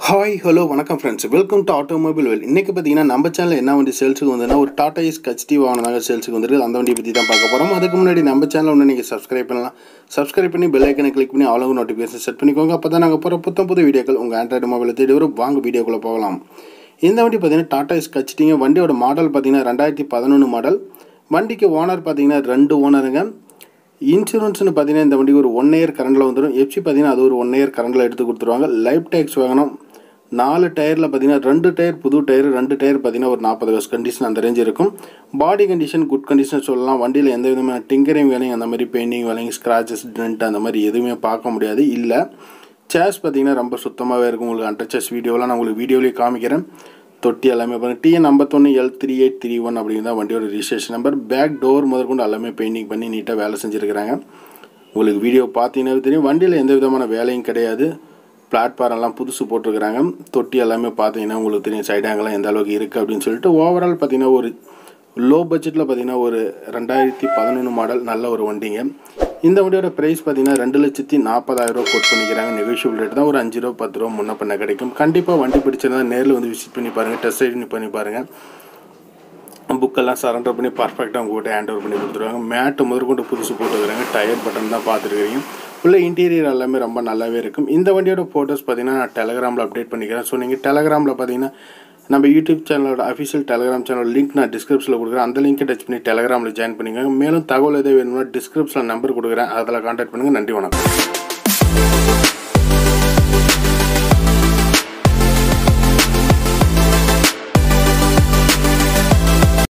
hi hello வணக்கம் friends welcome to automobile well இன்றைக்கி பார்த்தீங்கன்னா நம்ம சேனலில் என்ன வண்டி சேல்ஸுக்கு வந்ததுன்னா ஒரு டாடா இஸ் ஹெச்டி வாங்கினாங்க சேல்ஸுக்கு வந்துருக்கு அந்த வண்டியை பற்றி தான் பார்க்க போகிறோம் அதுக்கு முன்னாடி நம்ம சேனல் ஒன்று நீங்கள் சப்ஸ்கிரைப் பண்ணலாம் சப்ஸ்கிரைப் பண்ணி பெல் ஐக்கனை கிளிக் பண்ணி அவ்வளோ நோட்டிஃபிகேஷன் செட் பண்ணிக்கோங்க அப்போ தான் நாங்கள் போகிற புத்தம் புது வீடியோக்கள் உங்கள் ஆண்ட்ராய்டு மொபைலில் தேடி வரும் வாங்க வீடியோக்குள்ளே போகலாம் இந்த வண்டி பார்த்தீங்கன்னா டாடா இஸ் ஹெச்டிங்க வண்டியோட மாடல் பார்த்தீங்கன்னா ரெண்டாயிரத்தி பதினொன்று மாடல் வண்டிக்கு ஓனர் பார்த்தீங்கன்னா ரெண்டு ஓனருங்க இன்சூரன்ஸ்னு பார்த்தீங்கன்னா இந்த வண்டிக்கு ஒரு ஒன் இயர் கரண்டில் வந்துடும் எஃப்சி பார்த்தீங்கன்னா அது ஒரு ஒன் இயர் கரண்டில் எடுத்து கொடுத்துருவாங்க லைஃப் டேக்ஸ் வாங்கணும் நாலு டயரில் பார்த்தீங்கன்னா ரெண்டு டயர் புது டயர் ரெண்டு டயர் பார்த்தீங்கன்னா ஒரு நாற்பது வருஷம் கண்டிஷன் அந்த ரேஞ்ச் இருக்கும் பாடி கண்டிஷன் குட் கண்டிஷன் சொல்லலாம் வண்டியில் எந்த விதமான டிங்கரிங் வேலையும் அந்த மாதிரி பெயிண்டிங் வேலையும் ஸ்க்ராச்சஸ் டென்ட் அந்த மாதிரி எதுவுமே பார்க்க முடியாது இல்லை சேர்ஸ் பார்த்தீங்கன்னா ரொம்ப சுத்தமாகவே இருக்கும் உங்களுக்கு அண்டர் வீடியோலாம் நான் உங்களுக்கு வீடியோலேயே காமிக்கிறேன் தொட்டி எல்லாமே பாருங்கள் டிஎன் ஐம்பத்தொன்று L three eight three one அப்படிங்கிறத வண்டியோட ரிஜிஸ்ட்ரேஷன் நம்பர் பேக் டோர் முதற்கொண்டு எல்லாமே பெயிண்டிங் பண்ணி நீட்டாக வேலை செஞ்சுருக்கிறாங்க உங்களுக்கு வீடியோ பார்த்தீங்கன்னா தெரியும் வண்டியில் எந்த விதமான வேலையும் கிடையாது பிளாட்ஃபார்ம் எல்லாம் புதுசு போட்டிருக்கிறாங்க தொட்டி எல்லாமே பார்த்தீங்கன்னா உங்களுக்கு தெரியும் சைடு ஆங்கெல்லாம் எந்த அளவுக்கு இருக்குது அப்படின்னு சொல்லிட்டு ஓவரால் பார்த்தீங்கன்னா ஒரு லோ பட்ஜெட்டில் பார்த்தீங்கன்னா ஒரு ரெண்டாயிரத்தி பதினொன்று மாடல் நல்ல ஒரு வண்டிங்க இந்த வண்டியோட ப்ரைஸ் பார்த்தீங்கன்னா ரெண்டு லட்சத்தி நாற்பதாயிரம் ரூபா கோட் பண்ணிக்கிறாங்க நெகோஷியபிள் ரேட் தான் ஒரு அஞ்சு ரூபா பத்து ரூபா முன்ன பண்ண கிடைக்கும் கண்டிப்பாக வண்டி பிடிச்சிருந்தா நேரில் வந்து விசிட் பண்ணி பாருங்கள் டெஸ்ட் ரைட் பண்ணி பாருங்கள் புக்கெல்லாம் சரண்டர் பண்ணி பர்ஃபெக்டாக உங்கள்கிட்ட ஹேண்ட் ஓவர் பண்ணி கொடுத்துருவாங்க மேட்டு முதற்கொண்டு புதுசு போட்டுக்கிறாங்க டயர் பட்டன் தான் பார்த்துருக்கீங்க உள்ள இன்டீரியர் எல்லாமே ரொம்ப நல்லாவே இருக்கும் இந்த வண்டியோட ஃபோட்டோஸ் பார்த்தீங்கன்னா நான் டெலகிராமில் அப்டேட் பண்ணிக்கிறேன் ஸோ நீங்கள் டெலகிராமில் பார்த்தீங்கன்னா நம்ம யூடியூப் சேனலோட அஃபிஷியல் டெலகிராம் சேனல் லிங்க் நான் டிஸ்கிரிப்ஷனில் கொடுக்குறேன் அந்த லிங்க்கை டச் பண்ணி டெலகிராமில் ஜாயின் பண்ணிக்கோங்க மேலும் தகவல் எதாவது வேணும்னா டிஸ்கிரிப்ஷனில் நம்பர் கொடுக்குறேன் அதில் கான்டாக்ட் பண்ணுங்கள் நன்றி வணக்கம்